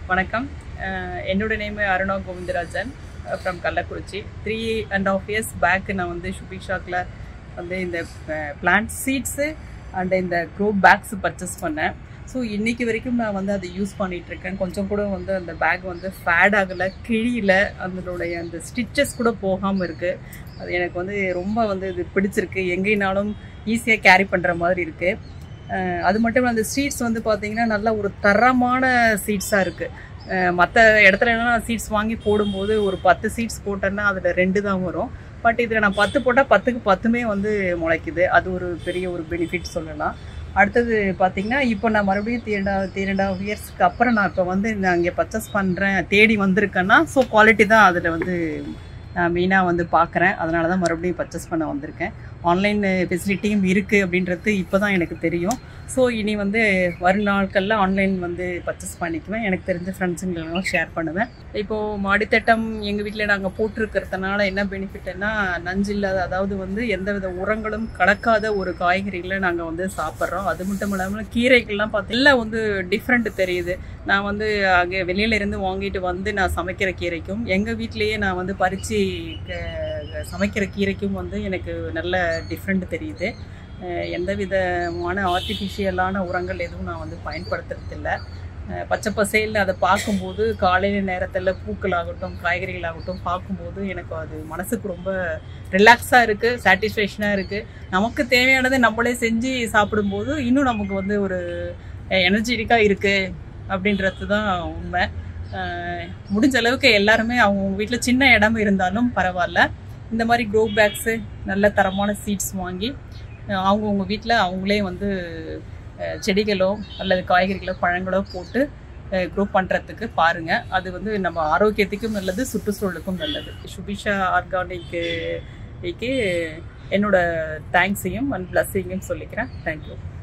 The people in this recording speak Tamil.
வணக்கம் அஹ் என்னோட name Aruna Govindarajan from Kallakurichi three and half years back நான் வந்து ஷுபிஷாக்கில் வந்து இந்த பிளான்ட் சீட்ஸு அண்ட் இந்த க்ரோ பேக்ஸ் பர்ச்சேஸ் பண்ணேன் ஸோ இன்னைக்கு வரைக்கும் நான் வந்து அதை யூஸ் பண்ணிட்டு இருக்கேன் கொஞ்சம் கூட வந்து அந்த பேக் வந்து ஃபேட் ஆகலை கிழியில அதனுடைய அந்த ஸ்டிச்சஸ் கூட போகாமல் இருக்குது அது எனக்கு வந்து ரொம்ப வந்து இது பிடிச்சிருக்கு எங்கேனாலும் ஈஸியாக கேரி பண்ணுற மாதிரி இருக்குது அஹ் அது மட்டும் இல்லை அந்த சீட்ஸ் வந்து பார்த்தீங்கன்னா நல்ல ஒரு தரமான சீட்ஸாக இருக்குது மற்ற இடத்துலலாம் சீட்ஸ் வாங்கி போடும்போது ஒரு பத்து சீட்ஸ் போட்டேன்னா அதில் ரெண்டு தான் வரும் பட் இதில் நான் பத்து போட்டால் பத்துக்கு பத்துமே வந்து முளைக்குது அது ஒரு பெரிய ஒரு பெனிஃபிட் சொல்லலாம் அடுத்தது பார்த்தீங்கன்னா இப்போ நான் மறுபடியும் three and three and half இயர்ஸ்க்கு அப்புறம் நான் இப்போ வந்து நான் இங்கே பர்ச்சேஸ் பண்ணுறேன் தேடி வந்திருக்கேன்னா ஸோ குவாலிட்டி தான் அதில் வந்து நான் மெயினாக வந்து பார்க்குறேன் அதனால தான் மறுபடியும் பர்ச்சேஸ் பண்ண வந்திருக்கேன் ஆன்லைன் ஃபெசிலிட்டியும் இருக்குது அப்படின்றது இப்போ தான் எனக்கு தெரியும் ஸோ இனி வந்து வரும் நாட்களில் ஆன்லைன் வந்து பர்ச்சேஸ் பண்ணிக்குவேன் எனக்கு தெரிஞ்ச ஃப்ரெண்ட்ஸுங்களும் ஷேர் பண்ணுவேன் இப்போது மாடித்தட்டம் எங்கள் வீட்டில் நாங்கள் போட்டிருக்கிறதுனால என்ன பெனிஃபிட்னா நஞ்சு இல்லாத அதாவது வந்து எந்தவித உரங்களும் கலக்காத ஒரு காய்கறிகளை நாங்கள் வந்து சாப்பிட்றோம் அது மட்டும் இல்லாமல் கீரைகள்லாம் பார்த்தீங்கன்னா வந்து டிஃப்ரெண்ட் தெரியுது நான் வந்து அங்கே வெளியில இருந்து வாங்கிட்டு வந்து நான் சமைக்கிற கீரைக்கும் எங்கள் வீட்டிலேயே நான் வந்து பறித்து சமைக்கிற கீரைக்கும் வந்து எனக்கு நல்ல டிஃப்ரெண்ட் தெரியுது அஹ் எந்த விதமான ஆர்டிஃபிஷியலான உரங்கள் எதுவும் நான் வந்து பயன்படுத்துறதில்ல அஹ் பச்சை பசேல்னு அதை பார்க்கும்போது காலையில் நேரத்தில் பூக்களாகட்டும் காய்கறிகளாகட்டும் பார்க்கும்போது எனக்கு அது மனசுக்கு ரொம்ப ரிலாக்ஸாக இருக்குது சாட்டிஸ்ஃபேக்ஷனாக இருக்குது நமக்கு தேவையானதை நம்மளே செஞ்சு சாப்பிடும்போது இன்னும் நமக்கு வந்து ஒரு எனர்ஜெட்டிக்காக இருக்குது அப்படின்றது தான் உண்மை அஹ் முடிஞ்ச அளவுக்கு எல்லாருமே அவங்க வீட்டில் சின்ன இடம் இருந்தாலும் பரவாயில்ல இந்த மாதிரி க்ரோ பேக்ஸு நல்ல தரமான சீட்ஸ் வாங்கி அஹ் அவங்கவுங்க வீட்டில் அவங்களே வந்து அஹ் செடிகளோ அல்லது காய்கறிகளோ பழங்களோ போட்டு க்ரோ பண்ணுறதுக்கு பாருங்கள் அது வந்து நம்ம ஆரோக்கியத்துக்கும் நல்லது சுற்றுச்சூழலுக்கும் நல்லது சுபிஷா ஆர்கானிக்கு என்னோட தேங்க்ஸையும் அண்ட் பிளஸ்ஸிங்கும் சொல்லிக்கிறேன் தேங்க்யூ